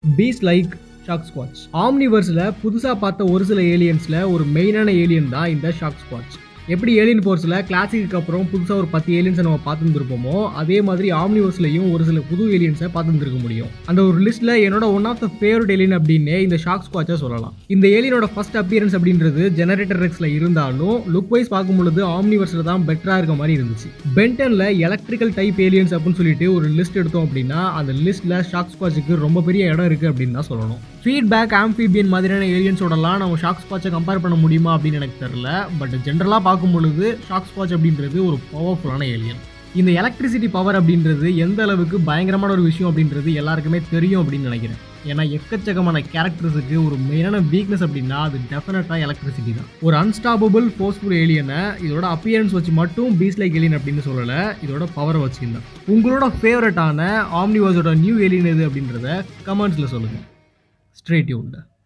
piece like Shocksquatch ஆம்னிவர்ஸில் புதுசாக பார்த்த ஒரு சில ஏலியன்ஸில் ஒரு மெயினான ஏலியன் தான் இந்த ஷாக் ஸ்குவாட்ச் எப்படி ஏலியன் ஃபோர்ஸில் கிளாசிக்கு அப்புறம் புதுசாக ஒரு பத்து ஏலியன்ஸை நம்ம பார்த்துருந்துருப்போமோ அதே மாதிரி ஆம்னிவர்ஸ்லையும் ஒரு சில புது ஏலியன்ஸை பார்த்துருந்துருக்க முடியும் அந்த ஒரு லிஸ்ட்டில் என்னோட one of the favourite alien அப்படின்னு இந்த ஷாக் ஸ்குவாட்சை சொல்லலாம் இந்த ஏலியனோட ஃபர்ஸ்ட் அப்பியரன்ஸ் அப்படின்றது ஜெனரேட்டர் ரெக்ஸில் இருந்தாலும் லுக் வைஸ் பார்க்கும் பொழுது ஆம்னிவர்ஸில் தான் பெட்டராக இருக்க மாதிரி இருந்துச்சு பென்டனில் எலக்ட்ரிக்கல் டைப் ஏலியன்ஸ் அப்படின்னு சொல்லிட்டு ஒரு லிஸ்ட் எடுத்தோம் அப்படின்னா அந்த லிஸ்ட்டில் ஷாக் ஸ்குவாட்சுக்கு ரொம்ப பெரிய இடம் இருக்குது அப்படின்னு தான் சொல்லணும் ஃபீட்பேக் ஆம்ஃபிபியன் மாதிரியான ஏலியன்ஸோடலாம் நம்ம ஷாக் ஸ்குவாட்சை கம்பேர் பண்ண முடியுமா அப்படின்னு எனக்கு தெரியல பட் ஜென்ரலாக பார்க்கும் பொழுது ஷாக் ஸ்குவாட்ச் அப்படின்றது ஒரு பவர்ஃபுல்லான ஏலியன் இந்த எலக்ட்ரிசிட்டி பவர் அப்படின்றது எந்த அளவுக்கு பயங்கரமான ஒரு விஷயம் அப்படின்றது எல்லாருக்குமே தெரியும் அப்படின்னு நினைக்கிறேன் ஏன்னா எக்கச்சக்கமான கேரக்டர்ஸுக்கு ஒரு மெயினான வீக்னஸ் அப்படின்னா அது டெஃபினட்டாக எலக்ட்ரிசிட்டி தான் ஒரு அன்ஸ்டாபபிள் ஃபோர்ஸ்ஃபுல் ஏலியனை இதோட அப்பியரன்ஸ் வச்சு மட்டும் பீஸ் லைக் ஏலியன் அப்படின்னு சொல்லலை இதோட பவரை வச்சு தான் உங்களோட ஃபேவரட்டான ஆம்னிவர்ஸோட நியூ ஏலியன் எது அப்படின்றத கமெண்ட்ஸில் சொல்லுங்கள் ஸ்ட்ரேட் யூண்ட்